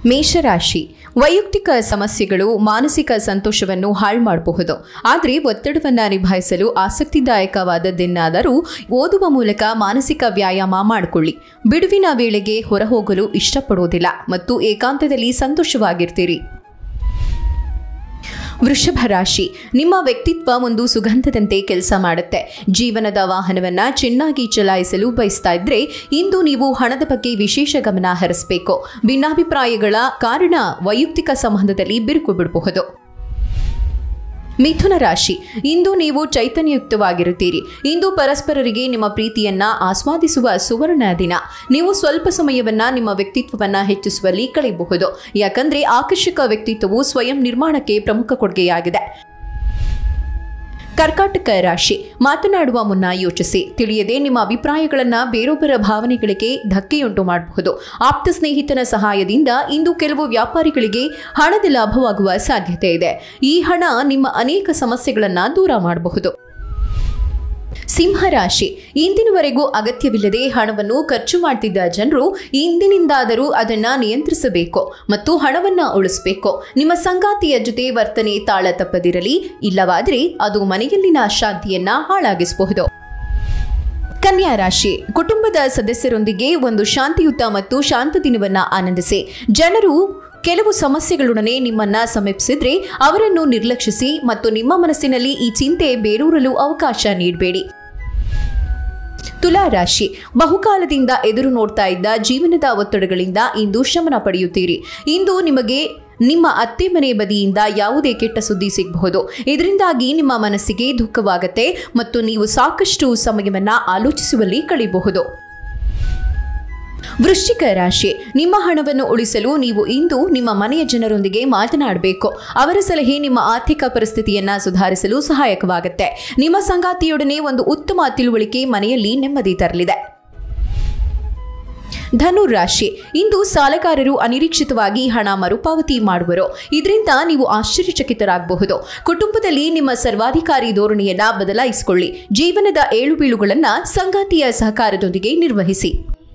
ಮೇಷರಾಶಿ ವೈಯಕ್ತಿಕ ಸಮಸ್ಯೆಗಳು ಮಾನಸಿಕ ಸಂತೋಷವನ್ನು ಹಾಳು ಮಾಡಬಹುದು ಆದರೆ ಒತ್ತಡವನ್ನು ನಿಭಾಯಿಸಲು ಆಸಕ್ತಿದಾಯಕವಾದದ್ದೆನ್ನಾದರೂ ಓದುವ ಮೂಲಕ ಮಾನಸಿಕ ವ್ಯಾಯಾಮ ಮಾಡಿಕೊಳ್ಳಿ ಬಿಡುವಿನ ವೇಳೆಗೆ ಹೊರಹೋಗಲು ಇಷ್ಟಪಡುವುದಿಲ್ಲ ಮತ್ತು ಏಕಾಂತದಲ್ಲಿ ಸಂತೋಷವಾಗಿರ್ತೀರಿ ವೃಷಭ ರಾಶಿ ನಿಮ್ಮ ವ್ಯಕ್ತಿತ್ವ ಒಂದು ಸುಗಂಧದಂತೆ ಕೆಲಸ ಮಾಡುತ್ತೆ ಜೀವನದ ವಾಹನವನ್ನ ಚೆನ್ನಾಗಿ ಚಲಾಯಿಸಲು ಬಯಸ್ತಾ ಇದ್ರೆ ಇಂದು ನೀವು ಹಣದ ಬಗ್ಗೆ ವಿಶೇಷ ಗಮನ ಹರಿಸಬೇಕು ಭಿನ್ನಾಭಿಪ್ರಾಯಗಳ ಕಾರಣ ವೈಯಕ್ತಿಕ ಸಂಬಂಧದಲ್ಲಿ ಬಿರುಕು ಬಿಡಬಹುದು ಮಿಥುನ ರಾಶಿ ಇಂದು ನೀವು ಚೈತನ್ಯಯುಕ್ತವಾಗಿರುತ್ತೀರಿ ಇಂದು ಪರಸ್ಪರರಿಗೆ ನಿಮ್ಮ ಪ್ರೀತಿಯನ್ನ ಆಸ್ವಾದಿಸುವ ಸುವರ್ಣ ದಿನ ನೀವು ಸ್ವಲ್ಪ ಸಮಯವನ್ನ ನಿಮ್ಮ ವ್ಯಕ್ತಿತ್ವವನ್ನ ಹೆಚ್ಚಿಸುವಲ್ಲಿ ಕಳೆಯಬಹುದು ಯಾಕಂದ್ರೆ ಆಕರ್ಷಕ ವ್ಯಕ್ತಿತ್ವವು ಸ್ವಯಂ ನಿರ್ಮಾಣಕ್ಕೆ ಪ್ರಮುಖ ಕೊಡುಗೆಯಾಗಿದೆ ಕರ್ಕಾಟಕ ರಾಶಿ ಮಾತನಾಡುವ ಮುನ್ನ ಯೋಚಿಸಿ ತಿಳಿಯದೆ ನಿಮ್ಮ ಅಭಿಪ್ರಾಯಗಳನ್ನು ಬೇರೊಬ್ಬರ ಭಾವನೆಗಳಿಗೆ ಧಕ್ಕೆಯುಂಟು ಮಾಡಬಹುದು ಆಪ್ತ ಸ್ನೇಹಿತನ ಸಹಾಯದಿಂದ ಇಂದು ಕೆಲವು ವ್ಯಾಪಾರಿಗಳಿಗೆ ಹಣದ ಲಾಭವಾಗುವ ಸಾಧ್ಯತೆ ಇದೆ ಈ ಹಣ ನಿಮ್ಮ ಅನೇಕ ಸಮಸ್ಯೆಗಳನ್ನು ದೂರ ಮಾಡಬಹುದು ಸಿಂಹರಾಶಿ ಇಂದಿನವರೆಗೂ ಅಗತ್ಯವಿಲ್ಲದೆ ಹಣವನ್ನು ಖರ್ಚು ಮಾಡ್ತಿದ್ದ ಜನರು ಇಂದಿನಿಂದಾದರೂ ಅದನ್ನ ನಿಯಂತ್ರಿಸಬೇಕು ಮತ್ತು ಹಣವನ್ನ ಉಳಿಸಬೇಕು ನಿಮ್ಮ ಸಂಗಾತಿಯ ಜೊತೆ ವರ್ತನೆ ತಾಳ ತಪ್ಪದಿರಲಿ ಇಲ್ಲವಾದರೆ ಅದು ಮನೆಯಲ್ಲಿನ ಶಾಂತಿಯನ್ನ ಹಾಳಾಗಿಸಬಹುದು ಕನ್ಯಾ ರಾಶಿ ಕುಟುಂಬದ ಸದಸ್ಯರೊಂದಿಗೆ ಒಂದು ಶಾಂತಿಯುತ ಮತ್ತು ಶಾಂತ ದಿನವನ್ನ ಆನಂದಿಸಿ ಜನರು ಕೆಲವು ಸಮಸ್ಯೆಗಳೊಡನೆ ನಿಮ್ಮನ್ನ ಸಮೀಪಿಸಿದ್ರೆ ಅವರನ್ನು ನಿರ್ಲಕ್ಷಿಸಿ ಮತ್ತು ನಿಮ್ಮ ಮನಸ್ಸಿನಲ್ಲಿ ಈ ಚಿಂತೆ ಬೇರೂರಲು ಅವಕಾಶ ನೀಡಬೇಡಿ ತುಲಾ ರಾಶಿ ಬಹುಕಾಲದಿಂದ ಎದುರು ನೋಡ್ತಾ ಇದ್ದ ಜೀವನದ ಒತ್ತಡಗಳಿಂದ ಇಂದು ಶಮನ ಪಡೆಯುತ್ತೀರಿ ಇಂದು ನಿಮಗೆ ನಿಮ್ಮ ಅತ್ತೆ ಮನೆ ಬದಿಯಿಂದ ಯಾವುದೇ ಕೆಟ್ಟ ಸುದ್ದಿ ಸಿಗಬಹುದು ಇದರಿಂದಾಗಿ ನಿಮ್ಮ ಮನಸ್ಸಿಗೆ ದುಃಖವಾಗತ್ತೆ ಮತ್ತು ನೀವು ಸಾಕಷ್ಟು ಸಮಯವನ್ನ ಆಲೋಚಿಸುವಲ್ಲಿ ಕಳೆಯಬಹುದು ವೃಶ್ಚಿಕ ರಾಶಿ ನಿಮ್ಮ ಹಣವನ್ನು ಉಳಿಸಲು ನೀವು ಇಂದು ನಿಮ್ಮ ಮನೆಯ ಜನರೊಂದಿಗೆ ಮಾತನಾಡಬೇಕು ಅವರ ಸಲಹೆ ನಿಮ್ಮ ಆರ್ಥಿಕ ಪರಿಸ್ಥಿತಿಯನ್ನ ಸುಧಾರಿಸಲು ಸಹಾಯಕವಾಗುತ್ತೆ ನಿಮ್ಮ ಸಂಗಾತಿಯೊಡನೆ ಒಂದು ಉತ್ತಮ ತಿಳುವಳಿಕೆ ಮನೆಯಲ್ಲಿ ನೆಮ್ಮದಿ ತರಲಿದೆ ಧನು ರಾಶಿ ಇಂದು ಸಾಲಗಾರರು ಅನಿರೀಕ್ಷಿತವಾಗಿ ಹಣ ಮರುಪಾವತಿ ಮಾಡುವರು ಇದರಿಂದ ನೀವು ಆಶ್ಚರ್ಯಚಕಿತರಾಗಬಹುದು ಕುಟುಂಬದಲ್ಲಿ ನಿಮ್ಮ ಸರ್ವಾಧಿಕಾರಿ ಧೋರಣೆಯನ್ನ ಬದಲಾಯಿಸಿಕೊಳ್ಳಿ ಜೀವನದ ಏಳು ಬೀಳುಗಳನ್ನ ಸಂಗಾತಿಯ ಸಹಕಾರದೊಂದಿಗೆ ನಿರ್ವಹಿಸಿ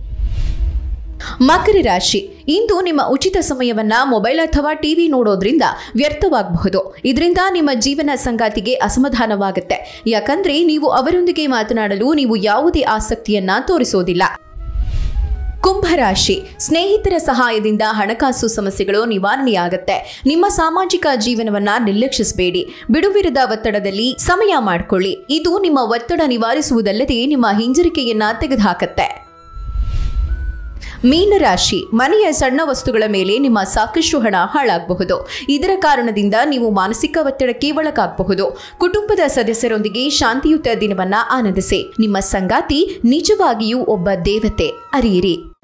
ಮಕರ ರಾಶಿ ಇಂದು ನಿಮ್ಮ ಉಚಿತ ಸಮಯವನ್ನ ಮೊಬೈಲ್ ಅಥವಾ ಟಿವಿ ನೋಡೋದ್ರಿಂದ ವ್ಯರ್ಥವಾಗಬಹುದು ಇದರಿಂದ ನಿಮ್ಮ ಜೀವನ ಸಂಗಾತಿಗೆ ಅಸಮಾಧಾನವಾಗುತ್ತೆ ಯಾಕಂದ್ರೆ ನೀವು ಅವರೊಂದಿಗೆ ಮಾತನಾಡಲು ನೀವು ಯಾವುದೇ ಆಸಕ್ತಿಯನ್ನ ತೋರಿಸೋದಿಲ್ಲ ಕುಂಭರಾಶಿ ಸ್ನೇಹಿತರ ಸಹಾಯದಿಂದ ಹಣಕಾಸು ಸಮಸ್ಯೆಗಳು ನಿವಾರಣೆಯಾಗುತ್ತೆ ನಿಮ್ಮ ಸಾಮಾಜಿಕ ಜೀವನವನ್ನ ನಿರ್ಲಕ್ಷಿಸಬೇಡಿ ಬಿಡುವಿರದ ಒತ್ತಡದಲ್ಲಿ ಸಮಯ ಮಾಡಿಕೊಳ್ಳಿ ಇದು ನಿಮ್ಮ ಒತ್ತಡ ನಿವಾರಿಸುವುದಲ್ಲದೆ ನಿಮ್ಮ ಹಿಂಜರಿಕೆಯನ್ನ ತೆಗೆದುಹಾಕತ್ತೆ ಮೀನರಾಶಿ ಮನೆಯ ಸಣ್ಣ ವಸ್ತುಗಳ ಮೇಲೆ ನಿಮ್ಮ ಸಾಕಷ್ಟು ಹಣ ಹಾಳಾಗಬಹುದು ಇದರ ಕಾರಣದಿಂದ ನೀವು ಮಾನಸಿಕ ಒತ್ತಡಕ್ಕೆ ಒಳಗಾಗಬಹುದು ಕುಟುಂಬದ ಸದಸ್ಯರೊಂದಿಗೆ ಶಾಂತಿಯುತ ದಿನವನ್ನ ಆನಂದಿಸಿ ನಿಮ್ಮ ಸಂಗಾತಿ ನಿಜವಾಗಿಯೂ ಒಬ್ಬ ದೇವತೆ ಅರಿಯಿರಿ